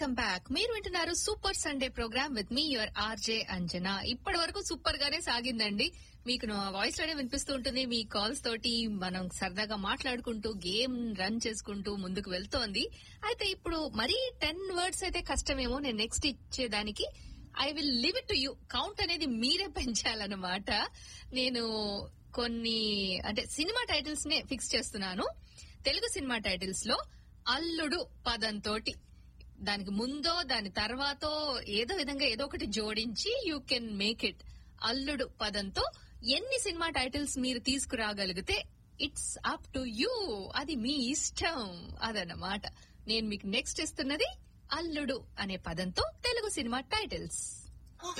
welcome back మీరు వింటున్నారు super Sunday programme with మీ యువర్ ఆర్జే అంజనా ఇప్పటి వరకు సూపర్ గానే సాగిందండి మీకు నా వాయిస్ లోనే వినిపిస్తూ ఉంటుంది మీ కాల్స్ తోటి మనం సరదాగా మాట్లాడుకుంటూ గేమ్ రన్ చేసుకుంటూ ముందుకు వెళ్తోంది అయితే ఇప్పుడు మరీ టెన్ వర్డ్స్ అయితే కష్టమేమో నేను నెక్స్ట్ ఇచ్చేదానికి I will leave it to you count అనేది మీరే పెంచాలన్నమాట నేను కొన్ని అంటే సినిమా టైటిల్స్ నే ఫిక్స్ చేస్తున్నాను తెలుగు సినిమా టైటిల్స్ లో అల్లుడు పదంతోటి దానికి ముందో దాని తర్వాతో ఏదో విధంగా ఏదో ఒకటి జోడించి యూ కెన్ మేక్ ఇట్ అల్లుడు పదంతో ఎన్ని సినిమా టైటిల్స్ మీరు తీసుకురాగలిగితే ఇట్స్ అప్ టు యూ అది మీ ఇష్టం అదన్నమాట నేను మీకు నెక్స్ట్ ఇస్తున్నది అల్లుడు అనే పదంతో తెలుగు సినిమా టైటిల్స్